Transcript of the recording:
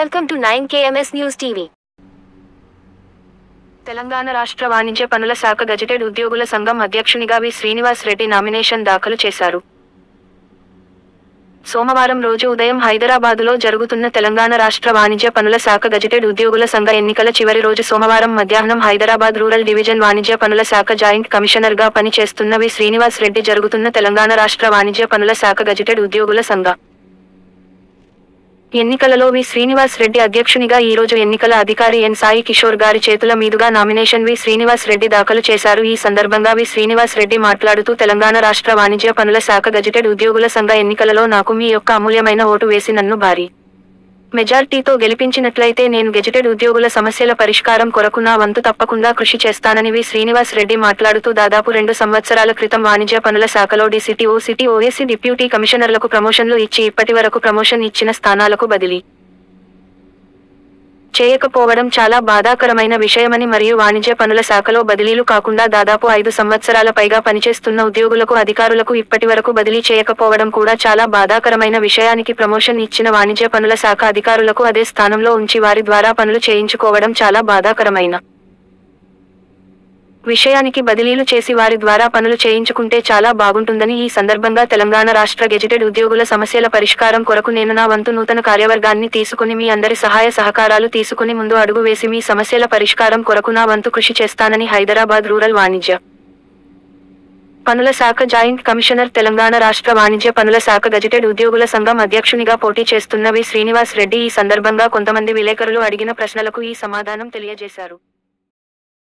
Welcome to 9KMS News TV. Telangana రాష్ట్ర వాణిజ్య పనుల శాఖ గజెటెడ్ ఉద్యోగుల సంఘం అధ్యక్షునిగా వి శ్రీనివాస్ రెడ్డి నామినేషన్ దాఖలు చేశారు సోమవారం రోజు ఉదయం హైదరాబాదులో జరుగుతున్న తెలంగాణ రాష్ట్ర వాణిజ్య పనుల శాఖ గజెటెడ్ ఉద్యోగుల సంఘ ఎన్నికల చివరి రోజు సోమవారం మధ్యాహ్నం హైదరాబాద్ రూరల్ డివిజన్ వాణిజ్య పనుల శాఖ జాయింట్ కమిషనర్ గా పనిచేస్తున్న వి శ్రీనివాస్ రెడ్డి జరుగుతున్న తెలంగాణ రాష్ట్ర వాణిజ్య పనుల శాఖ గజెటెడ్ ఉద్యోగుల సంఘ ఎన్నికలలో వి శ్రీనివాస్ రెడ్డి అధ్యక్షునిగా ఈ రోజు ఎన్నికల అధికారి ఎన్ సాయి కిషోర్ గారి చేతుల మీదుగా నామినేషన్ వి శ్రీనివాస్ రెడ్డి దాఖలు చేశారు ఈ సందర్భంగా వి శ్రీనివాస్ రెడ్డి మాట్లాడుతూ తెలంగాణ రాష్ట్ర వాణిజ్య పనుల శాఖ గజెటెడ్ ఉద్యోగుల సంఘ ఎన్నికలలో నాకు మీ యొక్క అమూల్యమైన ఓటు వేసి నన్ను భారీ మెజార్టీతో గెలిపించినట్లయితే నేను గెజెటెడ్ ఉద్యోగుల సమస్యల పరిష్కారం కొరకు నా వంతు తప్పకుండా కృషి చేస్తానని వి శ్రీనివాస్ రెడ్డి మాట్లాడుతూ దాదాపు రెండు సంవత్సరాల క్రితం వాణిజ్య పనుల శాఖలో డీసీటీ ఓసీటీ ఓఎస్సీ డిప్యూటీ కమిషనర్లకు ప్రమోషన్లు ఇచ్చి ఇప్పటి వరకు ప్రమోషన్ ఇచ్చిన స్థానాలకు బదిలీ చేయకపోవడం చాలా బాధాకరమైన విషయమని మరియు వాణిజ్య పనుల శాఖలో బదిలీలు కాకుండా దాదాపు ఐదు సంవత్సరాల పైగా పనిచేస్తున్న ఉద్యోగులకు అధికారులకు ఇప్పటి వరకు బదిలీ చేయకపోవడం కూడా చాలా బాధాకరమైన విషయానికి ప్రమోషన్ ఇచ్చిన వాణిజ్య పనుల శాఖ అధికారులకు అదే స్థానంలో ఉంచి వారి ద్వారా పనులు చేయించుకోవడం చాలా బాధాకరమైన విషయానికి బదిలీలు చేసి వారి ద్వారా పనులు చేయించుకుంటే చాలా బాగుంటుందని ఈ సందర్భంగా తెలంగాణ రాష్ట్ర గెజిటెడ్ ఉద్యోగుల సమస్యల పరిష్కారం కొరకు నేను నా వంతు నూతన కార్యవర్గాన్ని తీసుకుని మీ అందరి సహాయ సహకారాలు తీసుకుని ముందు అడుగు వేసి మీ సమస్యల పరిష్కారం కొరకు నా వంతు కృషి చేస్తానని హైదరాబాద్ రూరల్ వాణిజ్య పనుల శాఖ జాయింట్ కమిషనర్ తెలంగాణ రాష్ట్ర వాణిజ్య పనుల శాఖ గజిటెడ్ ఉద్యోగుల సంఘం అధ్యక్షునిగా పోటీ చేస్తున్న వి శ్రీనివాస్ రెడ్డి ఈ సందర్భంగా కొంతమంది విలేకరులు అడిగిన ప్రశ్నలకు ఈ సమాధానం తెలియజేశారు